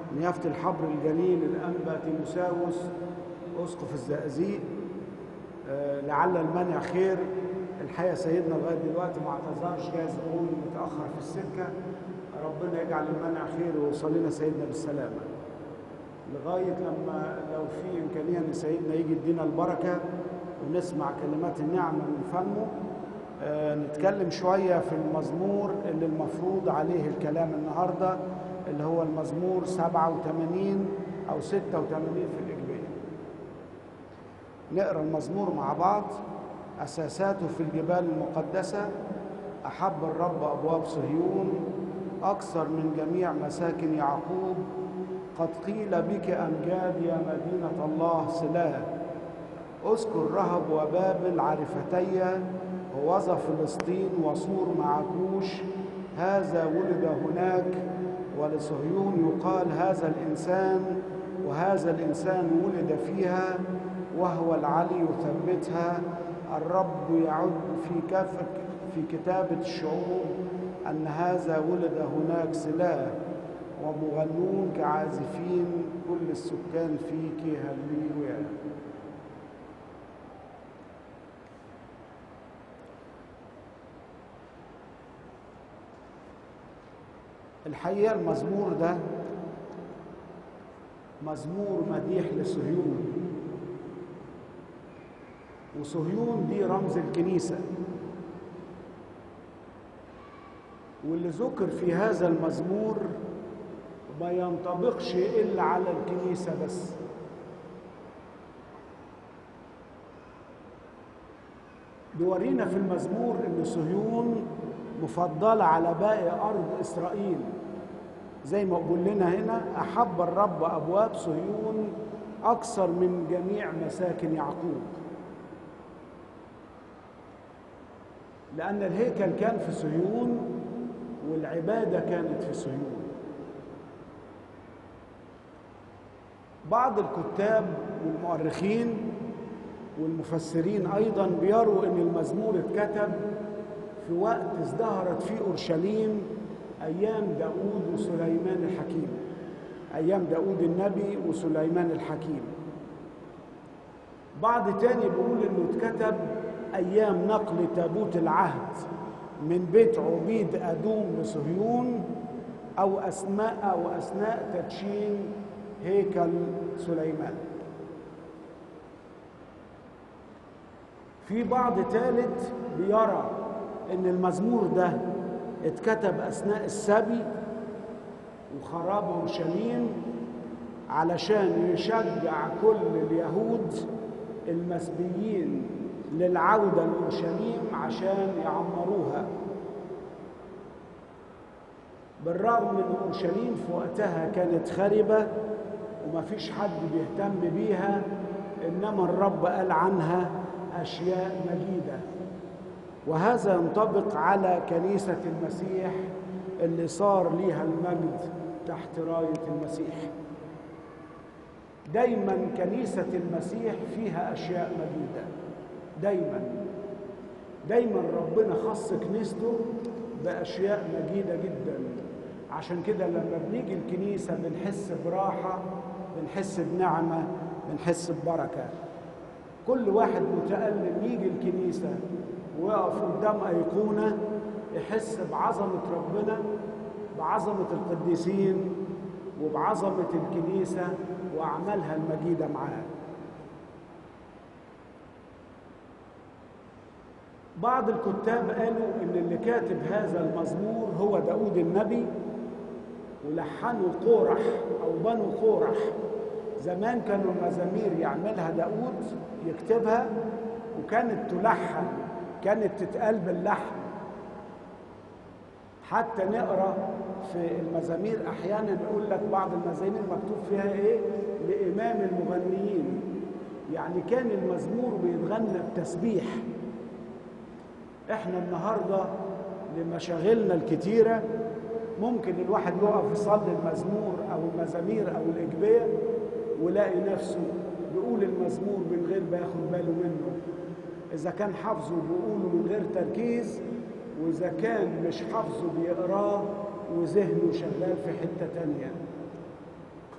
نيافة الحبر الجليل الأنبا تيموساوس أسقف الزقازيق آه، لعل المنع خير الحقيقة سيدنا لغاية دلوقتي ما اعتذرش جايز يكون متأخر في السكة ربنا يجعل المنع خير ويوصل لنا سيدنا بالسلامة لغاية لما لو في إمكانية إن سيدنا يجي يدينا البركة ونسمع كلمات النعمة من فمه آه، نتكلم شوية في المزمور اللي المفروض عليه الكلام النهاردة اللي هو المزمور 87 أو 86 في الإجبية نقرأ المزمور مع بعض أساساته في الجبال المقدسة أحب الرب أبواب صهيون أكثر من جميع مساكن يعقوب قد قيل بك أمجاد يا مدينة الله سلاه اذكر رهب وبابل عرفتي ووظى فلسطين وصور معكوش هذا ولد هناك ولصهيون يقال هذا الإنسان وهذا الإنسان ولد فيها وهو العلي يثبتها الرب يعد في كفك في كتابة الشعوب أن هذا ولد هناك سلاه ومغنون كعازفين كل السكان فيك هللويا الحقيقة المزمور ده مزمور مديح لصهيون وصهيون دي رمز الكنيسة واللي ذكر في هذا المزمور ما ينطبقش إلا على الكنيسة بس بيورينا في المزمور ان صهيون مفضلة على باقي أرض إسرائيل زي ما بقول لنا هنا أحب الرب أبواب صهيون أكثر من جميع مساكن يعقوب لأن الهيكل كان في صهيون والعبادة كانت في صهيون بعض الكتاب والمؤرخين والمفسرين أيضا بيروا أن المزمور اتكتب في وقت ازدهرت فيه أورشليم أيام داود وسليمان الحكيم أيام داود النبي وسليمان الحكيم بعض تاني بيقول إنه اتكتب أيام نقل تابوت العهد من بيت عبيد أدوم لصهيون أو أثناء أو أثناء تدشين هيكل سليمان في بعض ثالث بيرى ان المزمور ده اتكتب اثناء السبي وخراب اورشليم علشان يشجع كل اليهود المسبيين للعوده لاورشليم عشان يعمروها بالرغم ان اورشليم في وقتها كانت خربه وما فيش حد بيهتم بيها انما الرب قال عنها اشياء مجيده وهذا ينطبق على كنيسة المسيح اللي صار ليها المجد تحت راية المسيح دايما كنيسة المسيح فيها أشياء مجيدة دايما دايما ربنا خص كنيسته بأشياء مجيدة جدا عشان كده لما بنيجي الكنيسة بنحس براحة بنحس بنعمة بنحس ببركة كل واحد متألم يجي الكنيسة ويقف قدام أيقونة يحس بعظمة ربنا بعظمة القديسين وبعظمة الكنيسة وأعمالها المجيدة معاه بعض الكتاب قالوا إن اللي كاتب هذا المزمور هو داود النبي ولحنوا قورح أو بنو قورح زمان كانوا المزامير يعملها داود يكتبها وكانت تلحن كانت تتقال باللحن حتى نقرا في المزامير احيانا يقول لك بعض المزامير مكتوب فيها ايه لامام المغنيين يعني كان المزمور بيتغنى بتسبيح احنا النهارده لمشاغلنا الكتيره ممكن الواحد يقف يصلي المزمور او المزامير او الاجبيه ويلاقي نفسه بيقول المزمور من غير ما ياخد باله منه إذا كان حافظه بيقوله من غير تركيز وإذا كان مش حافظه بيقراه وذهنه شغال في حتة تانية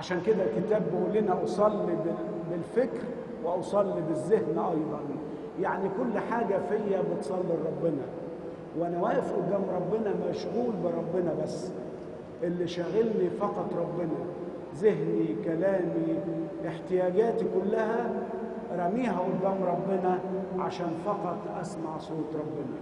عشان كده الكتاب بيقول لنا اصلي بالفكر واصلي بالذهن ايضا يعني كل حاجه فيا بتصلي لربنا وانا واقف قدام ربنا مشغول بربنا بس اللي شاغلني فقط ربنا ذهني كلامي احتياجاتي كلها رميها قدام ربنا عشان فقط اسمع صوت ربنا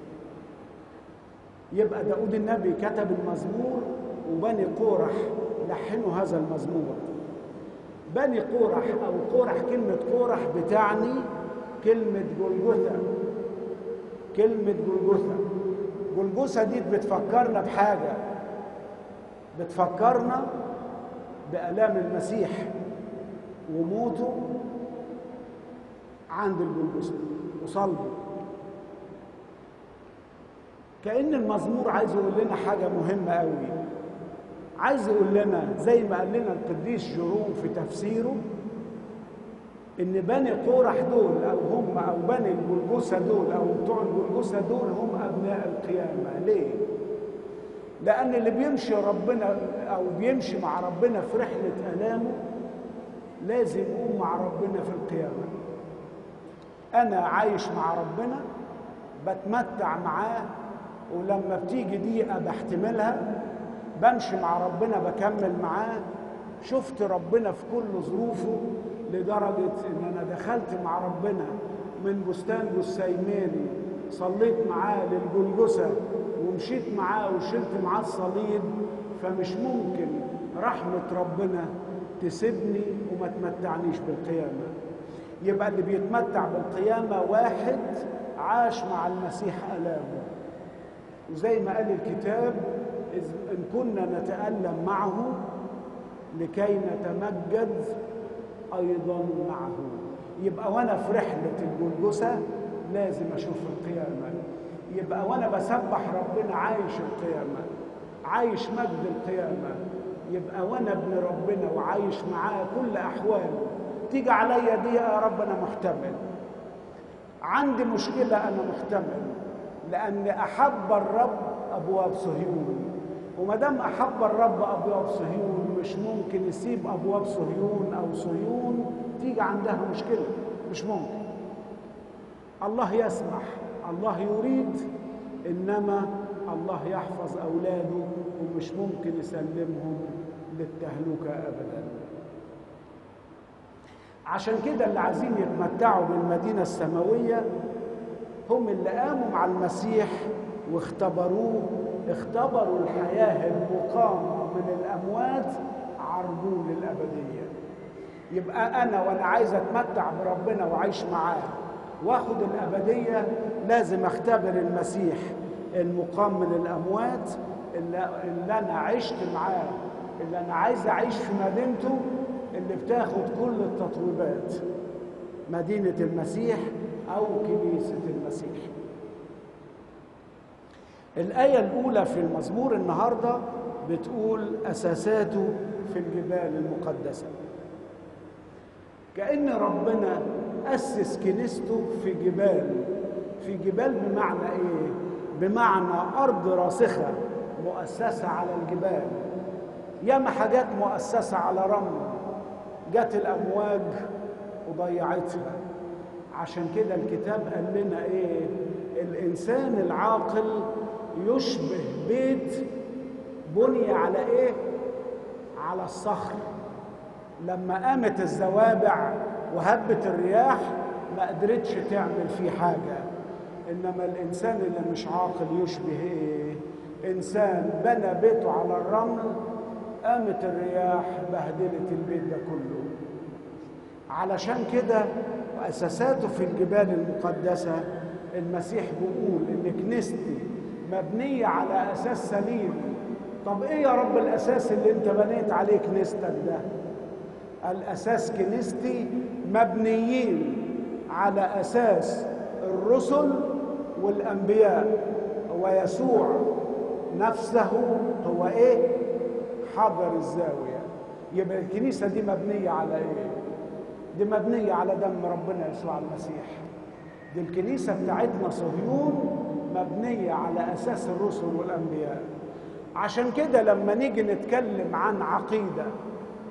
يبقى داود النبي كتب المزمور وبني قورح لحنوا هذا المزمور بني قورح او قورح كلمه قورح بتعني كلمه جلجثه كلمه جلجثه جلجثه دي بتفكرنا بحاجه بتفكرنا بآلام المسيح وموته عند الجلجثة وصلبه كأن المزمور عايز يقول لنا حاجة مهمة قوي عايز يقول لنا زي ما قال لنا القديس جيروم في تفسيره ان بني قورح دول او هم او بني الجلجثة دول او بتوع الجلجثة دول هم ابناء القيامة ليه؟ لأن اللي بيمشي ربنا أو بيمشي مع ربنا في رحلة آلامه لازم يقوم مع ربنا في القيامة أنا عايش مع ربنا بتمتع معاه ولما بتيجي دقيقة بحتملها بمشي مع ربنا بكمل معاه شفت ربنا في كل ظروفه لدرجة إن أنا دخلت مع ربنا من بستان جسيماني صليت معاه للجلجسة ومشيت معاه وشلت معاه الصليب فمش ممكن رحمة ربنا تسيبني وما تمتعنيش بالقيامة يبقى اللي بيتمتع بالقيامة واحد عاش مع المسيح ألامه وزي ما قال الكتاب إن كنا نتألم معه لكي نتمجد أيضا معه يبقى وأنا في رحلة الجلجسة لازم أشوف القيامة يبقى وأنا بسبح ربنا عايش القيامة عايش مجد القيامة يبقى وأنا ابن ربنا وعايش معاه كل أحواله تيجي عليا دي يا رب أنا محتمل عندي مشكلة أنا محتمل لأن أحب الرب أبواب صهيون وما دام أحب الرب أبواب صهيون مش ممكن يسيب أبواب صهيون أو صهيون تيجي عندها مشكلة مش ممكن الله يسمح الله يريد إنما الله يحفظ أولاده ومش ممكن يسلمهم للتهلكة أبدا عشان كده اللي عايزين يتمتعوا بالمدينة السماوية هم اللي قاموا مع المسيح واختبروه اختبروا الحياة المقامة من الأموات عرضون للأبدية يبقى أنا وأنا عايز أتمتع بربنا وعايش معاه واخد الأبدية لازم أختبر المسيح المقام من الأموات اللي, اللي أنا عشت معاه اللي أنا عايز أعيش في مدينته اللي بتاخد كل التطويبات مدينة المسيح أو كنيسة المسيح الآية الأولى في المزمور النهاردة بتقول أساساته في الجبال المقدسة كأن ربنا أسس كنيسته في جبال في جبال بمعنى إيه؟ بمعنى أرض راسخة مؤسسة على الجبال ياما حاجات مؤسسة على رمل جت الأمواج وضيعتها عشان كده الكتاب قال لنا إيه؟ الإنسان العاقل يشبه بيت بني على إيه؟ على الصخر لما قامت الزوابع وهبت الرياح ما قدرتش تعمل فيه حاجة إنما الإنسان اللي مش عاقل يشبه إيه؟ إنسان بنى بيته على الرمل قامت الرياح بهدلت البيت ده كله علشان كده وأساساته في الجبال المقدسة المسيح بيقول إن كنيستي مبنية على أساس سليم طب إيه يا رب الأساس اللي أنت بنيت عليه كنيستك ده؟ الأساس كنيستي مبنيين على أساس الرسل والأنبياء ويسوع نفسه هو إيه؟ حجر الزاوية يبقى الكنيسة دي مبنية على إيه؟ دي مبنية على دم ربنا يسوع المسيح دي الكنيسة بتاعتنا صهيون مبنية على أساس الرسل والأنبياء عشان كده لما نيجي نتكلم عن عقيدة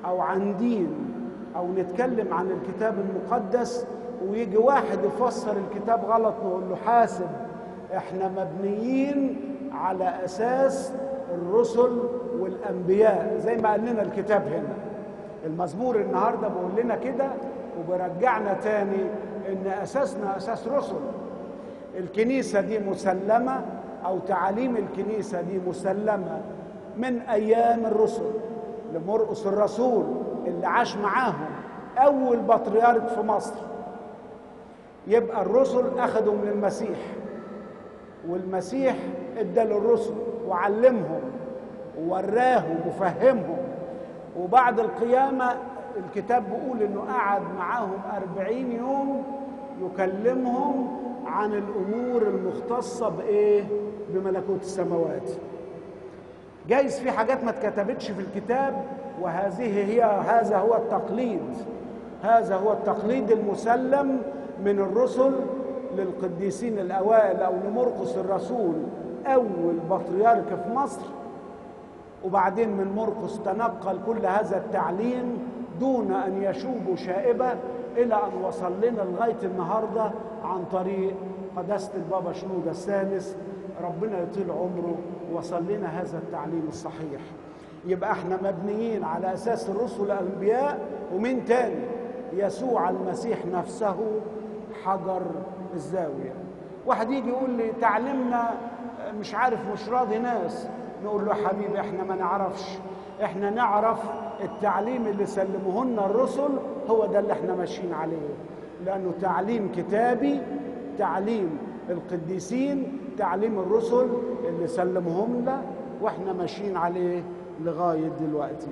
او عن دين او نتكلم عن الكتاب المقدس ويجي واحد يفسر الكتاب غلط نقول له حاسب احنا مبنيين على اساس الرسل والانبياء زي ما قال لنا الكتاب هنا المزمور النهارده بيقول لنا كده وبرجعنا تاني ان اساسنا اساس رسل الكنيسه دي مسلمه او تعاليم الكنيسه دي مسلمه من ايام الرسل لمرقس الرسول اللي عاش معاهم اول بطريرك في مصر يبقى الرسل اخذوا من المسيح والمسيح ادى للرسل وعلمهم ووراهم وفهمهم وبعد القيامة الكتاب بيقول انه قعد معاهم أربعين يوم يكلمهم عن الأمور المختصة بإيه؟ بملكوت السماوات جايز في حاجات ما اتكتبتش في الكتاب وهذه هي هذا هو التقليد هذا هو التقليد المسلم من الرسل للقديسين الأوائل أو لمرقس الرسول أول بطريرك في مصر وبعدين من مرقس تنقل كل هذا التعليم دون أن يشوب شائبة إلى أن وصل لنا لغاية النهاردة عن طريق قداسة البابا شنودة الثالث ربنا يطيل عمره وصل لنا هذا التعليم الصحيح يبقى احنا مبنيين على أساس الرسل الأنبياء ومن تاني يسوع المسيح نفسه حجر الزاوية واحد يجي يقول لي تعلمنا مش عارف مش راضي ناس نقول له حبيبي احنا ما نعرفش احنا نعرف التعليم اللي سلموه لنا الرسل هو ده اللي احنا ماشيين عليه لانه تعليم كتابي تعليم القديسين تعليم الرسل اللي سلموهم لنا واحنا ماشيين عليه لغايه دلوقتي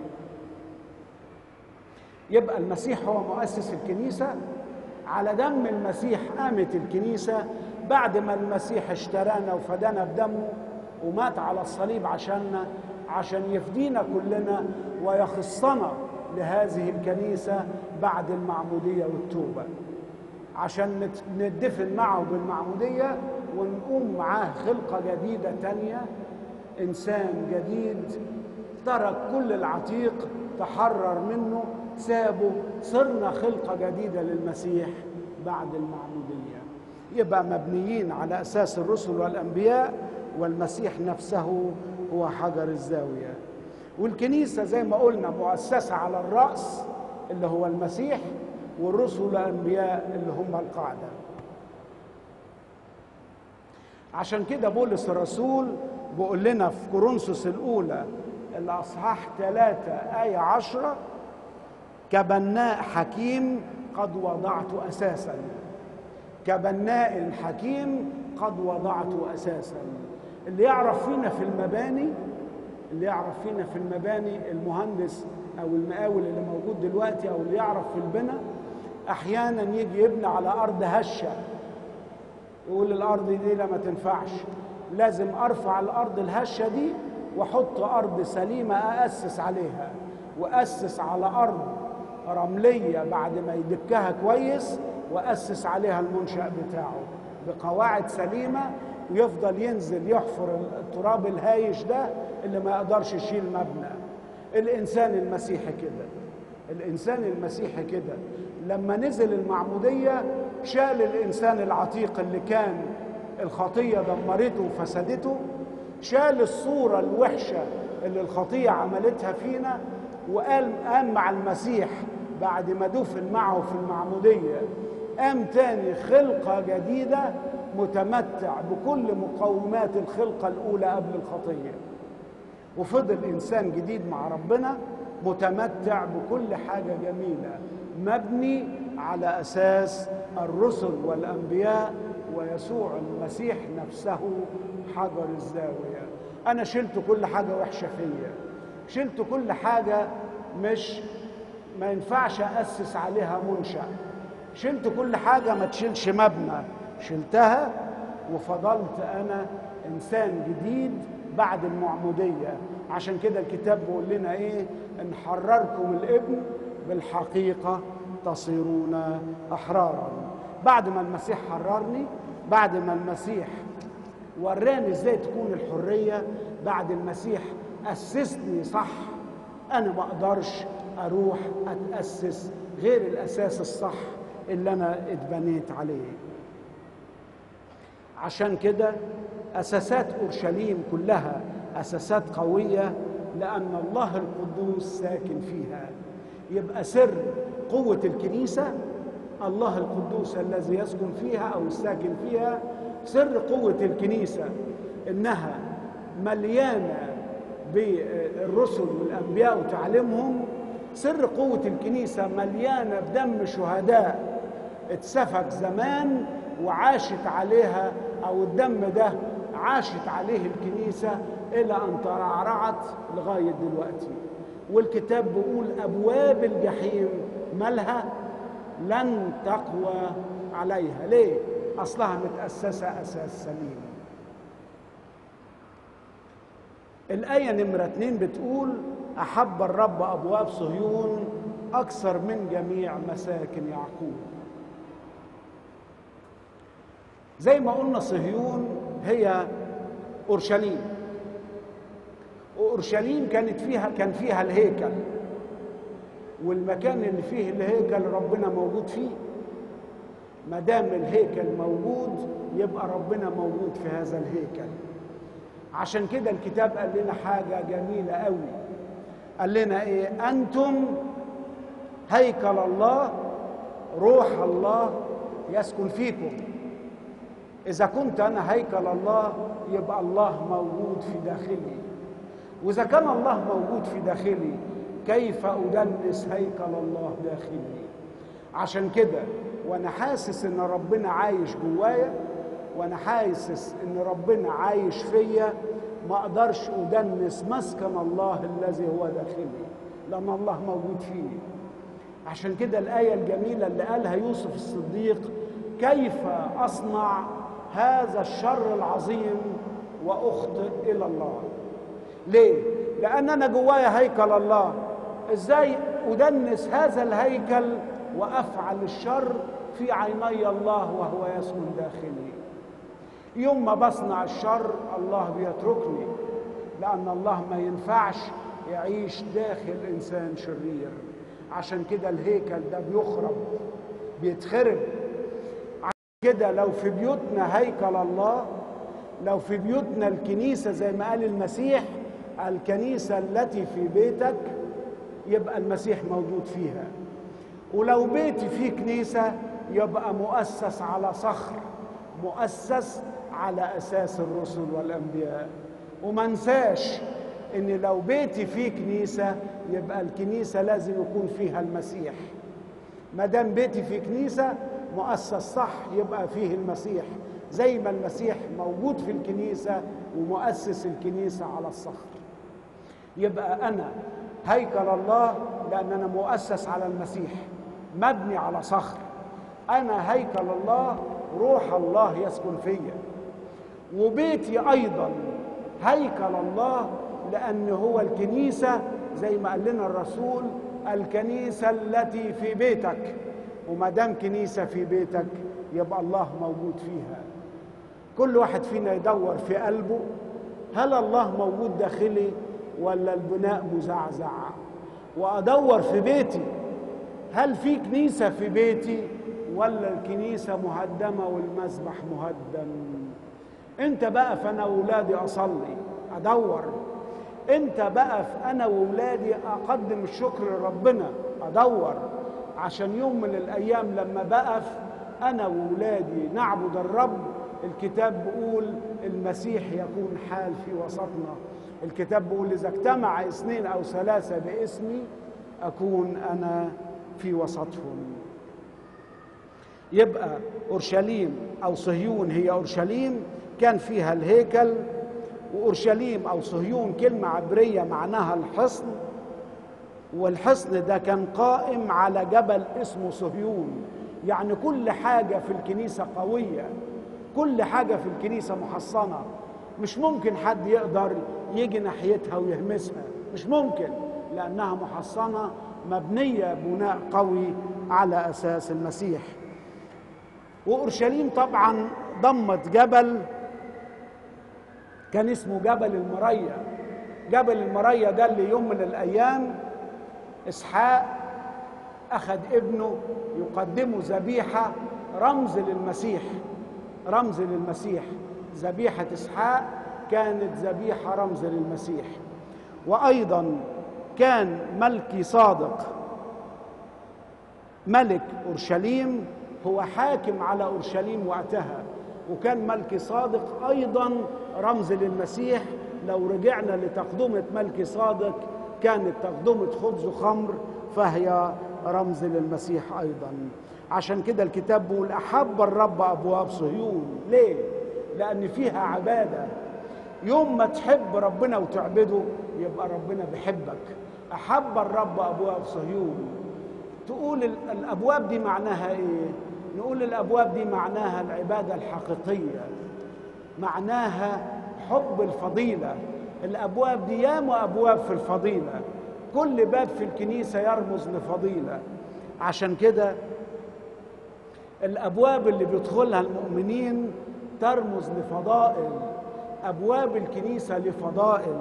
يبقى المسيح هو مؤسس الكنيسه على دم المسيح قامت الكنيسه بعد ما المسيح اشترانا وفدانا بدمه ومات على الصليب عشاننا عشان يفدينا كلنا ويخصنا لهذه الكنيسة بعد المعمودية والتوبة عشان ندفن معه بالمعمودية ونقوم معاه خلقة جديدة تانية إنسان جديد ترك كل العتيق تحرر منه سابه صرنا خلقة جديدة للمسيح بعد المعمودية يبقى مبنيين على أساس الرسل والأنبياء والمسيح نفسه هو حجر الزاوية والكنيسة زي ما قلنا مؤسسة على الرأس اللي هو المسيح والرسل والأنبياء اللي هم القاعدة عشان كده بولس الرسول بيقول لنا في كورنثوس الأولى الأصحاح ثلاثة آية عشرة كبناء حكيم قد وضعت أساسا كبناء حكيم قد وضعت أساسا اللي يعرف فينا في المباني اللي يعرف فينا في المباني المهندس او المقاول اللي موجود دلوقتي او اللي يعرف في البناء احيانا يجي يبني على ارض هشه يقول الارض دي لا ما تنفعش لازم ارفع الارض الهشه دي واحط ارض سليمه اسس عليها واسس على ارض رمليه بعد ما يدكها كويس واسس عليها المنشا بتاعه بقواعد سليمه ويفضل ينزل يحفر التراب الهايش ده اللي ما يقدرش يشيل مبنى الانسان المسيحي كده الانسان المسيحي كده لما نزل المعموديه شال الانسان العتيق اللي كان الخطيه دمرته وفسدته شال الصوره الوحشه اللي الخطيه عملتها فينا وقال قام مع المسيح بعد ما دفن معه في المعموديه قام تاني خلقه جديده متمتع بكل مقومات الخلقه الاولى قبل الخطيه وفضل انسان جديد مع ربنا متمتع بكل حاجه جميله مبني على اساس الرسل والانبياء ويسوع المسيح نفسه حجر الزاويه انا شلت كل حاجه وحشه فيا شلت كل حاجه مش ما ينفعش اسس عليها منشا شلت كل حاجه ما تشيلش مبنى شلتها وفضلت انا انسان جديد بعد المعموديه عشان كده الكتاب بيقول لنا ايه ان حرركم الابن بالحقيقه تصيرون احرارا بعد ما المسيح حررني بعد ما المسيح وراني ازاي تكون الحريه بعد المسيح اسسني صح انا ما اقدرش اروح اتاسس غير الاساس الصح اللي انا اتبنيت عليه عشان كده اساسات اورشليم كلها اساسات قويه لان الله القدوس ساكن فيها يبقى سر قوه الكنيسه الله القدوس الذي يسكن فيها او الساكن فيها سر قوه الكنيسه انها مليانه بالرسل والانبياء وتعليمهم سر قوه الكنيسه مليانه بدم شهداء اتسفك زمان وعاشت عليها او الدم ده عاشت عليه الكنيسه الى ان ترعرعت لغايه دلوقتي والكتاب بيقول ابواب الجحيم مالها لن تقوى عليها ليه اصلها متاسسه اساس سليم الايه نمره اتنين بتقول احب الرب ابواب صهيون اكثر من جميع مساكن يعقوب زي ما قلنا صهيون هي اورشليم واورشليم كانت فيها كان فيها الهيكل والمكان اللي فيه الهيكل ربنا موجود فيه ما دام الهيكل موجود يبقى ربنا موجود في هذا الهيكل عشان كده الكتاب قال لنا حاجه جميله قوي قال لنا ايه انتم هيكل الله روح الله يسكن فيكم اذا كنت انا هيكل الله يبقى الله موجود في داخلي واذا كان الله موجود في داخلي كيف ادنس هيكل الله داخلي عشان كده وانا حاسس ان ربنا عايش جوايا وانا حاسس ان ربنا عايش فيا ما اقدرش ادنس مسكن الله الذي هو داخلي لان الله موجود فيني عشان كده الايه الجميله اللي قالها يوسف الصديق كيف اصنع هذا الشر العظيم واخطئ الى الله ليه لان انا جوايا هيكل الله ازاي ادنس هذا الهيكل وافعل الشر في عيني الله وهو يسكن داخلي يوم ما بصنع الشر الله بيتركني لان الله ما ينفعش يعيش داخل انسان شرير عشان كده الهيكل ده بيخرب بيتخرب عشان كده لو في بيوتنا هيكل الله لو في بيوتنا الكنيسه زي ما قال المسيح الكنيسه التي في بيتك يبقى المسيح موجود فيها ولو بيتي فيه كنيسه يبقى مؤسس على صخر مؤسس على اساس الرسل والانبياء وما انساش ان لو بيتي فيه كنيسه يبقى الكنيسه لازم يكون فيها المسيح ما دام بيتي في كنيسه مؤسس صح يبقى فيه المسيح زي ما المسيح موجود في الكنيسه ومؤسس الكنيسه على الصخر يبقى انا هيكل الله لان انا مؤسس على المسيح مبني على صخر انا هيكل الله روح الله يسكن فيا وبيتي ايضا هيكل الله لان هو الكنيسه زي ما قال لنا الرسول الكنيسه التي في بيتك وما دام كنيسه في بيتك يبقى الله موجود فيها كل واحد فينا يدور في قلبه هل الله موجود داخلي ولا البناء مزعزع وادور في بيتي هل في كنيسه في بيتي ولا الكنيسه مهدمه والمسبح مهدم انت بقى فانا واولادي اصلي ادور انت بقى في انا واولادي اقدم الشكر لربنا ادور عشان يوم من الايام لما بقف انا واولادي نعبد الرب الكتاب بيقول المسيح يكون حال في وسطنا الكتاب بيقول اذا اجتمع اثنين او ثلاثه باسمي اكون انا في وسطهم يبقى اورشليم او صهيون هي اورشليم كان فيها الهيكل واورشليم او صهيون كلمه عبريه معناها الحصن والحصن ده كان قائم على جبل اسمه صهيون يعني كل حاجه في الكنيسه قويه كل حاجه في الكنيسه محصنه مش ممكن حد يقدر يجي ناحيتها ويهمسها مش ممكن لانها محصنه مبنيه بناء قوي على اساس المسيح واورشليم طبعا ضمت جبل كان اسمه جبل المريا جبل المريا ده اللي يوم من الايام اسحاق اخذ ابنه يقدمه ذبيحه رمز للمسيح رمز للمسيح ذبيحه اسحاق كانت ذبيحه رمز للمسيح وايضا كان ملكي صادق ملك اورشليم هو حاكم على اورشليم وقتها وكان ملكي صادق ايضا رمز للمسيح لو رجعنا لتقدمه ملكي صادق كانت تقدمه خبز وخمر فهي رمز للمسيح ايضا عشان كده الكتاب بيقول احب الرب ابواب صهيون ليه لان فيها عباده يوم ما تحب ربنا وتعبده يبقى ربنا بيحبك احب الرب ابواب صهيون تقول الابواب دي معناها ايه نقول الابواب دي معناها العباده الحقيقيه معناها حب الفضيله الابواب دي ياما ابواب في الفضيله كل باب في الكنيسه يرمز لفضيله عشان كده الابواب اللي بيدخلها المؤمنين ترمز لفضائل ابواب الكنيسه لفضائل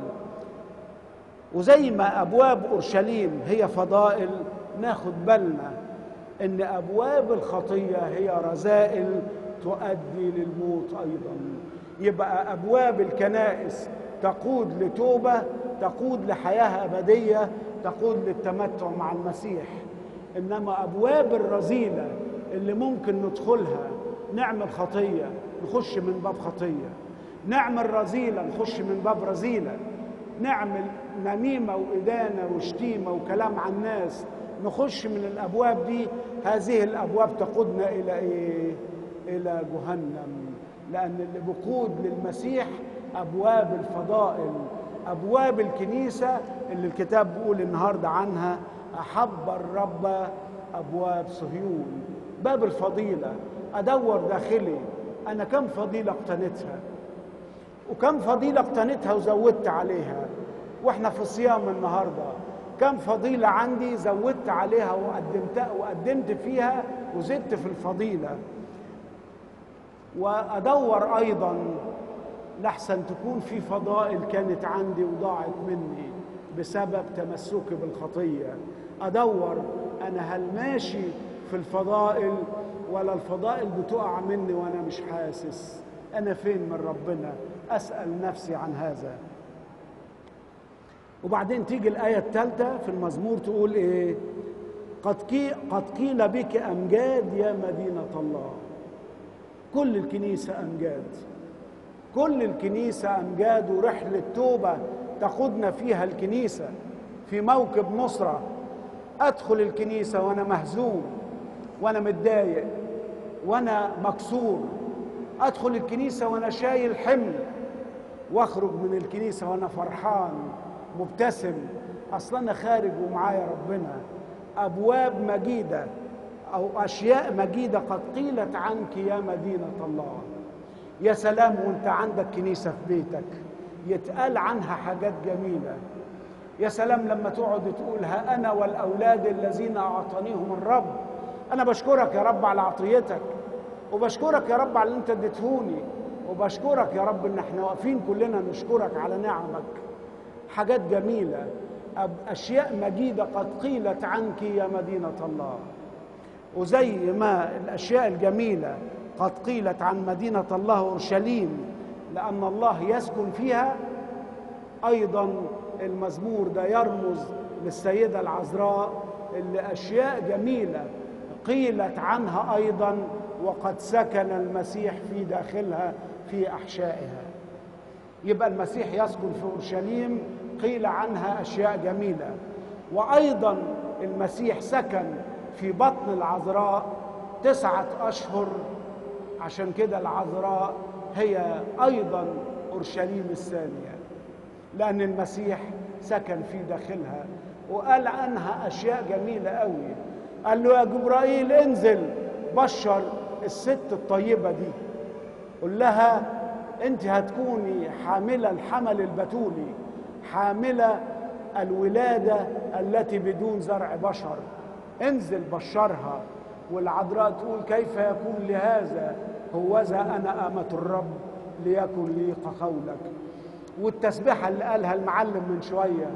وزي ما ابواب اورشليم هي فضائل ناخد بالنا ان ابواب الخطيه هي رذائل تؤدي للموت ايضا يبقى ابواب الكنائس تقود لتوبه تقود لحياه ابديه تقود للتمتع مع المسيح انما ابواب الرذيله اللي ممكن ندخلها نعمل خطيه نخش من باب خطيه نعمل رذيله نخش من باب رذيله نعمل نميمه وادانه وشتيمه وكلام عن الناس نخش من الابواب دي هذه الابواب تقودنا الى ايه الى جهنم لان اللي بقود للمسيح ابواب الفضائل ابواب الكنيسه اللي الكتاب بيقول النهارده عنها احب الرب ابواب صهيون باب الفضيله ادور داخلي انا كم فضيله اقتنتها وكم فضيله اقتنتها وزودت عليها واحنا في صيام النهارده كم فضيله عندي زودت عليها وقدمتها وقدمت فيها وزدت في الفضيله وادور ايضا لحسن تكون في فضائل كانت عندي وضاعت مني بسبب تمسكي بالخطيه ادور انا هل ماشي في الفضائل ولا الفضائل بتقع مني وانا مش حاسس انا فين من ربنا اسال نفسي عن هذا وبعدين تيجي الايه الثالثه في المزمور تقول ايه قد قد قيل بك امجاد يا مدينه الله كل الكنيسه امجاد كل الكنيسه امجاد ورحله توبه تاخدنا فيها الكنيسه في موكب نصره ادخل الكنيسه وانا مهزوم وانا متضايق وانا مكسور ادخل الكنيسه وانا شايل حمل واخرج من الكنيسه وانا فرحان مبتسم اصل انا خارج ومعايا ربنا ابواب مجيده او اشياء مجيده قد قيلت عنك يا مدينه الله يا سلام وانت عندك كنيسه في بيتك يتقال عنها حاجات جميله يا سلام لما تقعد تقول ها انا والاولاد الذين اعطانيهم الرب انا بشكرك يا رب على عطيتك وبشكرك يا رب على اللي انت اديتهوني وبشكرك يا رب ان احنا واقفين كلنا نشكرك على نعمك حاجات جميله اشياء مجيده قد قيلت عنك يا مدينه الله وزي ما الاشياء الجميله قد قيلت عن مدينه الله اورشليم لان الله يسكن فيها ايضا المزمور ده يرمز للسيده العذراء اللي اشياء جميله قيلت عنها ايضا وقد سكن المسيح في داخلها في احشائها يبقى المسيح يسكن في اورشليم قيل عنها اشياء جميله وايضا المسيح سكن في بطن العذراء تسعه اشهر عشان كده العذراء هي ايضا اورشليم الثانيه لان المسيح سكن في داخلها وقال عنها اشياء جميله قوي قال له يا جبرائيل انزل بشر الست الطيبه دي قل لها انت هتكوني حامله الحمل البتولي حامله الولاده التي بدون زرع بشر انزل بشرها والعذراء تقول كيف يكون لهذا هوذا انا امه الرب ليكن لي قولك والتسبيحه اللي قالها المعلم من شويه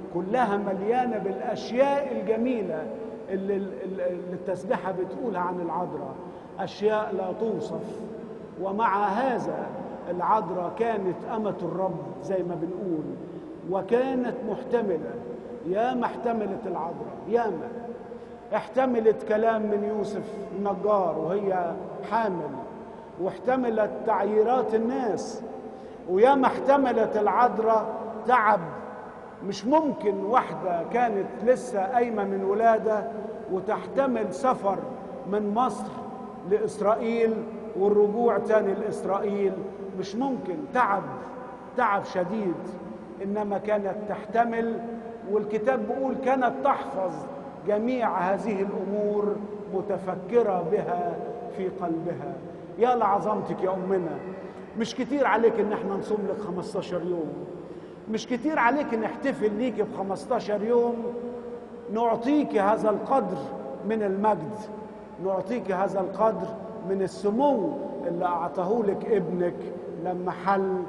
كلها مليانة بالأشياء الجميلة اللي, اللي التسبيحة بتقولها عن العذراء أشياء لا توصف ومع هذا العذراء كانت أمة الرب زي ما بنقول وكانت محتملة يا ما احتملت العذراء ياما احتملت كلام من يوسف النجار وهي حامل واحتملت تعييرات الناس وياما احتملت العذراء تعب مش ممكن واحدة كانت لسه قايمة من ولادة وتحتمل سفر من مصر لإسرائيل والرجوع تاني لإسرائيل مش ممكن تعب تعب شديد إنما كانت تحتمل والكتاب بيقول كانت تحفظ جميع هذه الأمور متفكرة بها في قلبها يا لعظمتك يا أمنا مش كتير عليك إن احنا نصوم لك 15 يوم مش كتير عليك نحتفل ليك ب 15 يوم نعطيك هذا القدر من المجد نعطيك هذا القدر من السمو اللي أعطاه لك ابنك لما حل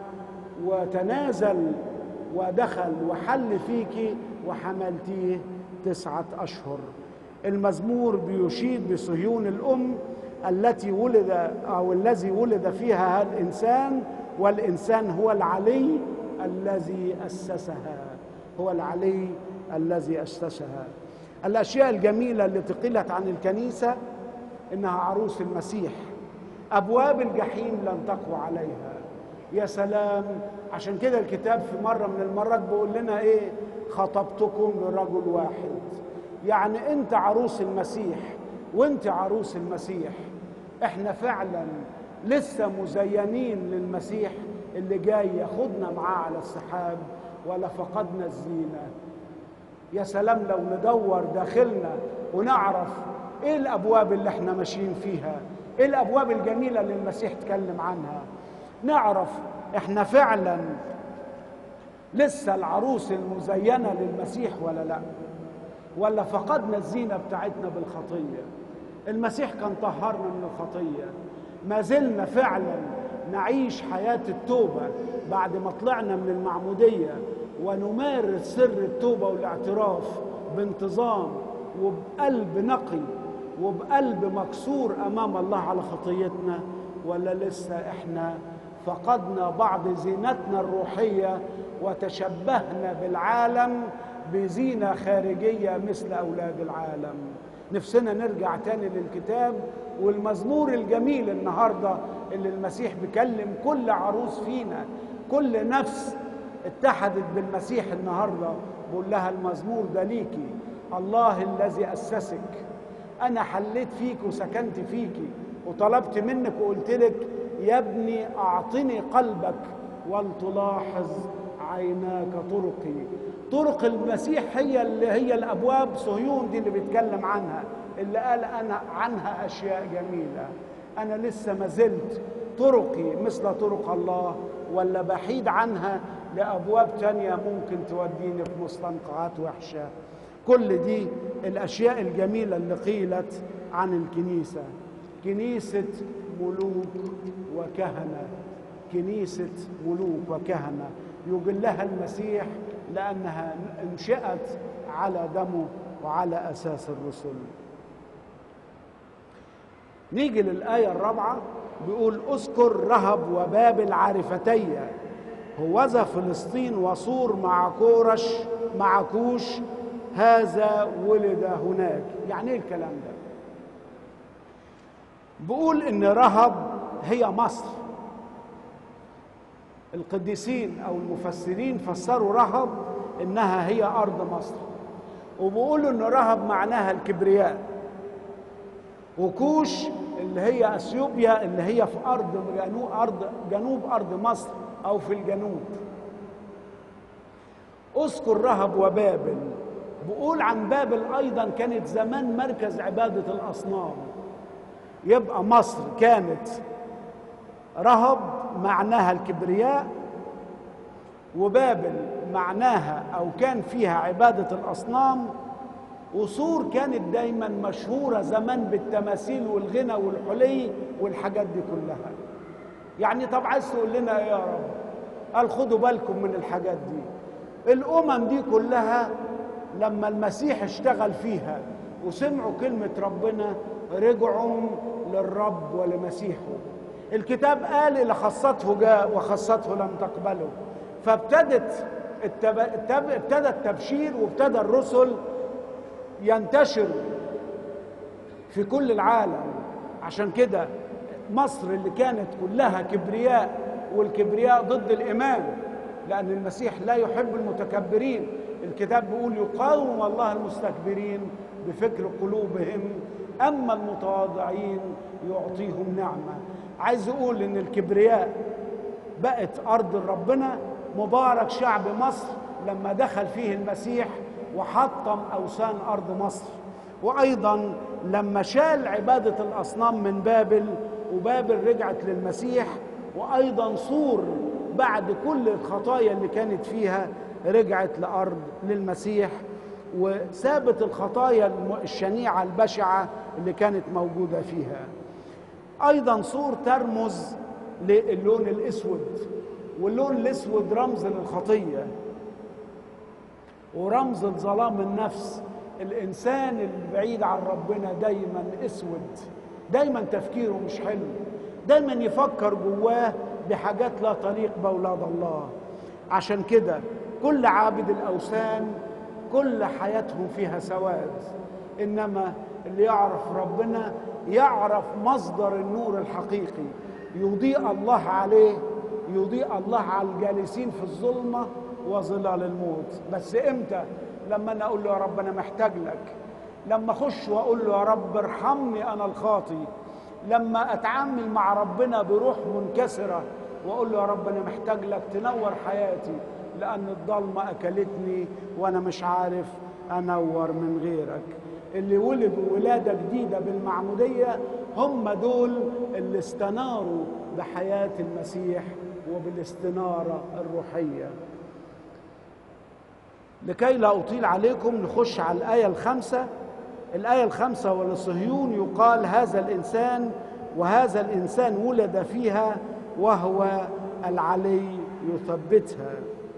وتنازل ودخل وحل فيك وحملتيه تسعة أشهر المزمور بيشيد بصهيون الأم التي ولد أو الذي ولد فيها الإنسان والإنسان هو العلي الذي أسسها هو العلي الذي أسسها الأشياء الجميلة التي قيلت عن الكنيسة إنها عروس المسيح أبواب الجحيم لن تقوى عليها يا سلام عشان كده الكتاب في مرة من المرات بيقول لنا إيه خطبتكم لرجل واحد يعني أنت عروس المسيح وأنت عروس المسيح إحنا فعلا لسه مزينين للمسيح اللي جاي ياخدنا معاه على السحاب ولا فقدنا الزينة يا سلام لو ندور داخلنا ونعرف ايه الابواب اللي احنا ماشيين فيها ايه الابواب الجميلة اللي المسيح اتكلم عنها نعرف احنا فعلا لسه العروس المزينة للمسيح ولا لا ولا فقدنا الزينة بتاعتنا بالخطية المسيح كان طهرنا من الخطية ما زلنا فعلا نعيش حياة التوبة بعد ما طلعنا من المعمودية ونمارس سر التوبة والاعتراف بانتظام وبقلب نقي وبقلب مكسور أمام الله على خطيتنا ولا لسه إحنا فقدنا بعض زينتنا الروحية وتشبهنا بالعالم بزينة خارجية مثل أولاد العالم نفسنا نرجع تاني للكتاب والمزمور الجميل النهارده اللي المسيح بيكلم كل عروس فينا كل نفس اتحدت بالمسيح النهارده بقول لها المزمور ده ليكي الله الذي اسسك انا حليت فيك وسكنت فيكي وطلبت منك وقلت لك يا ابني اعطني قلبك ولتلاحظ عيناك طرقي طرق المسيح هي اللي هي الابواب صهيون دي اللي بيتكلم عنها اللي قال انا عنها اشياء جميله انا لسه ما زلت طرقي مثل طرق الله ولا بحيد عنها لابواب تانية ممكن توديني في مستنقعات وحشه كل دي الاشياء الجميله اللي قيلت عن الكنيسه كنيسه ملوك وكهنه كنيسه ملوك وكهنه يجلها المسيح لانها انشات على دمه وعلى اساس الرسل نيجي للايه الرابعه بيقول اذكر رهب وبابل عارفتي هوذا فلسطين وصور مع كورش مع كوش هذا ولد هناك يعني ايه الكلام ده بيقول ان رهب هي مصر القديسين او المفسرين فسروا رهب انها هي ارض مصر وبيقولوا ان رهب معناها الكبرياء وكوش اللي هي اثيوبيا اللي هي في ارض جنوب ارض جنوب ارض مصر او في الجنوب اذكر رهب وبابل بقول عن بابل ايضا كانت زمان مركز عباده الاصنام يبقى مصر كانت رهب معناها الكبرياء وبابل معناها او كان فيها عباده الاصنام وصور كانت دايما مشهوره زمان بالتماثيل والغنى والحلي والحاجات دي كلها يعني طب عايز تقول لنا ايه يا رب قال خدوا بالكم من الحاجات دي الامم دي كلها لما المسيح اشتغل فيها وسمعوا كلمه ربنا رجعوا للرب ولمسيحه الكتاب قال اللي خصته جاء وخصته لم تقبله فابتدت التب... التب... ابتدى التبشير وابتدى الرسل ينتشروا في كل العالم عشان كده مصر اللي كانت كلها كبرياء والكبرياء ضد الإيمان لأن المسيح لا يحب المتكبرين الكتاب بيقول يقاوم الله المستكبرين بفكر قلوبهم أما المتواضعين يعطيهم نعمة عايز أقول إن الكبرياء بقت أرض ربنا مبارك شعب مصر لما دخل فيه المسيح وحطم أوثان أرض مصر وأيضا لما شال عبادة الأصنام من بابل وبابل رجعت للمسيح وأيضا صور بعد كل الخطايا اللي كانت فيها رجعت لأرض للمسيح وسابت الخطايا الشنيعة البشعة اللي كانت موجودة فيها أيضا صور ترمز للون الأسود واللون الأسود رمز للخطية ورمز لظلام النفس الإنسان البعيد عن ربنا دايما أسود دايما تفكيره مش حلو دايما يفكر جواه بحاجات لا تليق بأولاد الله عشان كده كل عابد الأوثان كل حياتهم فيها سواد إنما اللي يعرف ربنا يعرف مصدر النور الحقيقي يضيء الله عليه يضيء الله على الجالسين في الظلمة وظلال الموت بس إمتى لما أنا أقول له يا رب أنا محتاج لك لما أخش وأقول له يا رب ارحمني أنا الخاطي لما أتعامل مع ربنا بروح منكسرة وأقول له يا رب أنا محتاج لك تنور حياتي لأن الضلمة أكلتني وأنا مش عارف أنور من غيرك اللي ولدوا ولادة جديدة بالمعمودية هم دول اللي استناروا بحياة المسيح وبالاستنارة الروحية لكي لا أطيل عليكم نخش على الآية الخامسة الآية الخامسة ولصهيون يقال هذا الإنسان وهذا الإنسان ولد فيها وهو العلي يثبتها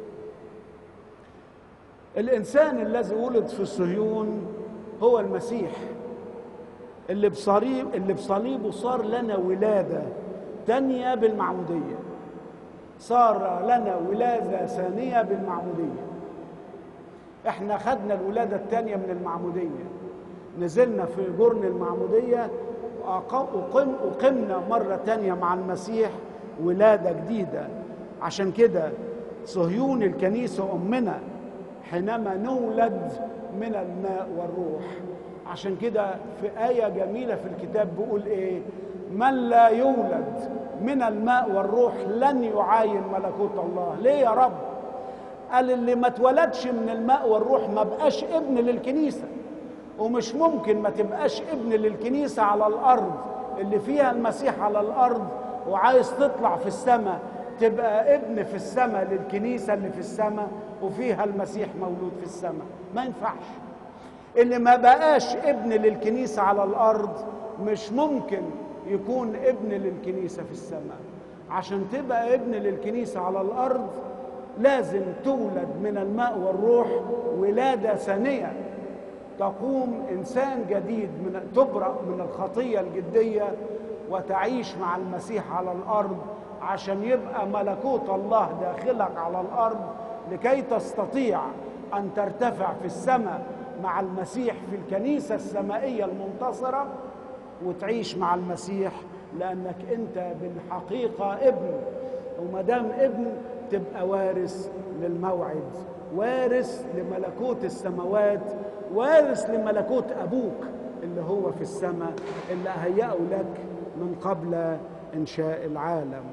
الإنسان الذي ولد في صهيون هو المسيح اللي بصليب اللي بصليبه صار لنا ولادة تانية بالمعمودية صار لنا ولادة ثانية بالمعمودية احنا خدنا الولادة الثانية من المعمودية نزلنا في جرن المعمودية وأقم أقمنا مرة تانية مع المسيح ولادة جديدة عشان كده صهيون الكنيسة أمنا حينما نولد من الماء والروح عشان كده في آية جميلة في الكتاب بيقول إيه من لا يولد من الماء والروح لن يعاين ملكوت الله ليه يا رب قال اللي ما اتولدش من الماء والروح ما بقاش ابن للكنيسة ومش ممكن ما تبقاش ابن للكنيسة على الأرض اللي فيها المسيح على الأرض وعايز تطلع في السماء تبقى ابن في السماء للكنيسة اللي في السماء وفيها المسيح مولود في السماء ما ينفعش اللي ما بقاش ابن للكنيسة على الأرض مش ممكن يكون ابن للكنيسة في السماء عشان تبقى ابن للكنيسة على الأرض لازم تولد من الماء والروح ولادة ثانية تقوم إنسان جديد من تبرأ من الخطية الجدية وتعيش مع المسيح على الأرض عشان يبقى ملكوت الله داخلك على الأرض لكي تستطيع أن ترتفع في السماء مع المسيح في الكنيسة السمائية المنتصرة وتعيش مع المسيح لأنك أنت بالحقيقة ابن وما دام ابن تبقى وارث للموعد وارث لملكوت السماوات وارث لملكوت أبوك اللي هو في السماء اللي أهيأه لك من قبل إنشاء العالم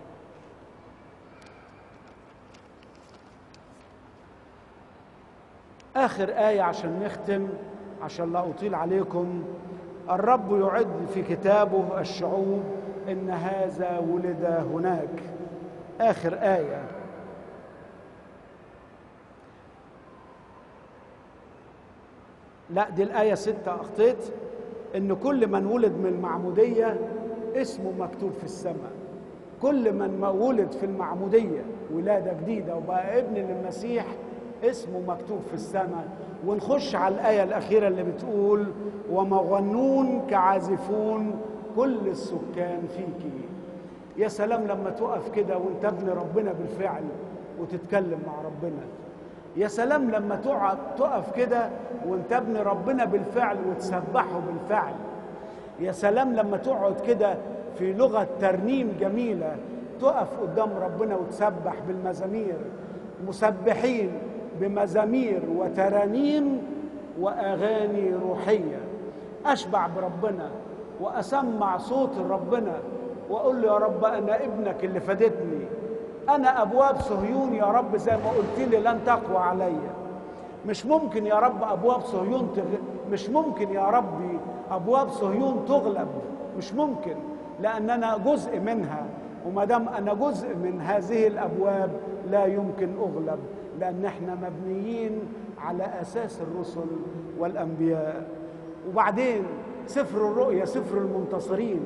آخر آية عشان نختم عشان لا أطيل عليكم الرب يعد في كتابه الشعوب إن هذا ولد هناك آخر آية لا دي الآية ستة أخطيت إن كل من ولد من المعمودية اسمه مكتوب في السماء كل من ولد في المعمودية ولادة جديدة وبقى ابن للمسيح اسمه مكتوب في السماء ونخش على الآية الأخيرة اللي بتقول ومغنون كعازفون كل السكان فيك يا سلام لما تقف كده وانت ابن ربنا بالفعل وتتكلم مع ربنا يا سلام لما تقعد تقف كده وانت ابن ربنا بالفعل وتسبحه بالفعل يا سلام لما تقعد كده في لغة ترنيم جميلة تقف قدام ربنا وتسبح بالمزامير مسبحين بمزامير وترانيم وأغاني روحية أشبع بربنا وأسمع صوت ربنا وأقول له يا رب أنا ابنك اللي فادتني أنا أبواب صهيون يا رب زي ما قلت لي لن تقوى عليا مش ممكن يا رب أبواب صهيون تغ... مش ممكن يا ربي أبواب صهيون تغلب مش ممكن لأن أنا جزء منها وما دام أنا جزء من هذه الأبواب لا يمكن أغلب لأن احنا مبنيين على أساس الرسل والأنبياء وبعدين سفر الرؤيا سفر المنتصرين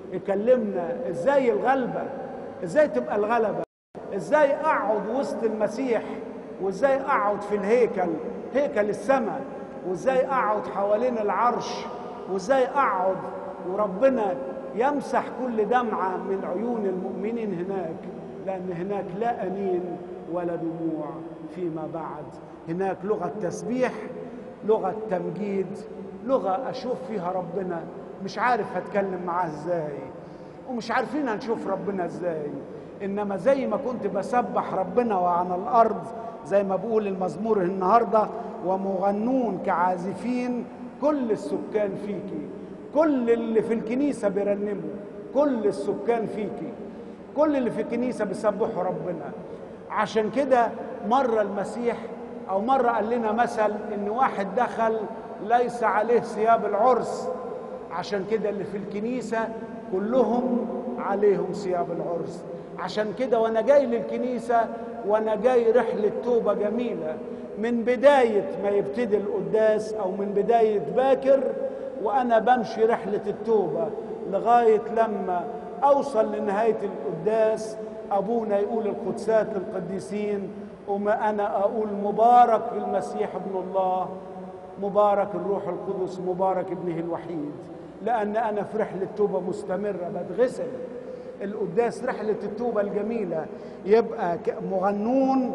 يكلمنا ازاي الغلبة ازاي تبقى الغلبة ازاي اقعد وسط المسيح وازاي اقعد في الهيكل هيكل السماء وازاي اقعد حوالين العرش وازاي اقعد وربنا يمسح كل دمعة من عيون المؤمنين هناك لأن هناك لا أنين ولا دموع فيما بعد هناك لغة تسبيح لغة تمجيد لغة أشوف فيها ربنا مش عارف هتكلم معاه ازاي ومش عارفين هنشوف ربنا ازاي انما زي ما كنت بسبح ربنا وعن الارض زي ما بقول المزمور النهارده ومغنون كعازفين كل السكان فيكي كل اللي في الكنيسه بيرنموا كل السكان فيكي كل اللي في الكنيسه بيسبحوا ربنا عشان كده مره المسيح او مره قال لنا مثل ان واحد دخل ليس عليه ثياب العرس عشان كده اللي في الكنيسة كلهم عليهم ثياب العرس عشان كده وانا جاي للكنيسة وانا جاي رحلة توبة جميلة من بداية ما يبتدي القداس او من بداية باكر وانا بمشي رحلة التوبة لغاية لما اوصل لنهاية القداس ابونا يقول القدسات للقديسين وما انا اقول مبارك المسيح ابن الله مبارك الروح القدس مبارك ابنه الوحيد لأن أنا في رحلة توبة مستمرة بتغسل القداس رحلة التوبة الجميلة يبقى مغنون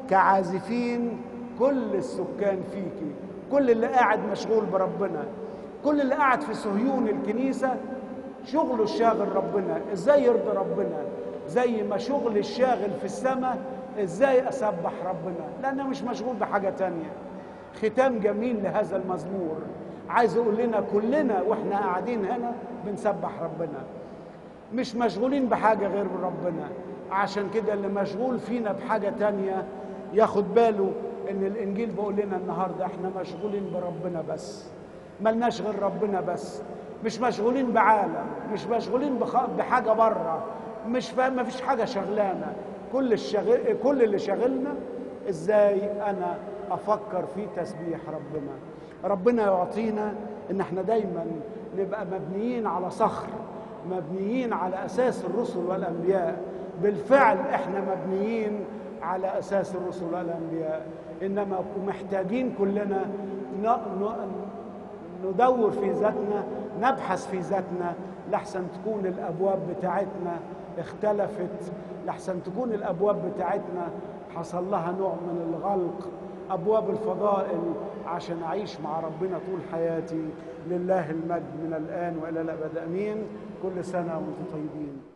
كعازفين كل السكان فيكي كل اللي قاعد مشغول بربنا كل اللي قاعد في صهيون الكنيسة شغله الشاغل ربنا ازاي يرضي ربنا زي ما شغل الشاغل في السماء ازاي اسبح ربنا لانه مش مشغول بحاجة تانية ختام جميل لهذا المزمور عايز اقول لنا كلنا واحنا قاعدين هنا بنسبح ربنا مش مشغولين بحاجة غير ربنا عشان كده اللي مشغول فينا بحاجة تانية ياخد باله ان الانجيل بيقول لنا النهاردة احنا مشغولين بربنا بس ملناش غير ربنا بس مش مشغولين بعالم مش مشغولين بخ... بحاجة بره مش فاهم مفيش حاجة شغلانة كل الشغل كل اللي شغلنا ازاي انا افكر في تسبيح ربنا ربنا يعطينا ان احنا دايما نبقى مبنيين على صخر مبنيين على اساس الرسل والانبياء بالفعل احنا مبنيين على اساس الرسل والانبياء انما محتاجين كلنا ندور في ذاتنا نبحث في ذاتنا لحسن تكون الابواب بتاعتنا اختلفت لحسن تكون الابواب بتاعتنا حصل لها نوع من الغلق ابواب الفضائل عشان اعيش مع ربنا طول حياتي لله المجد من الان والى الابد امين كل سنه وانتم طيبين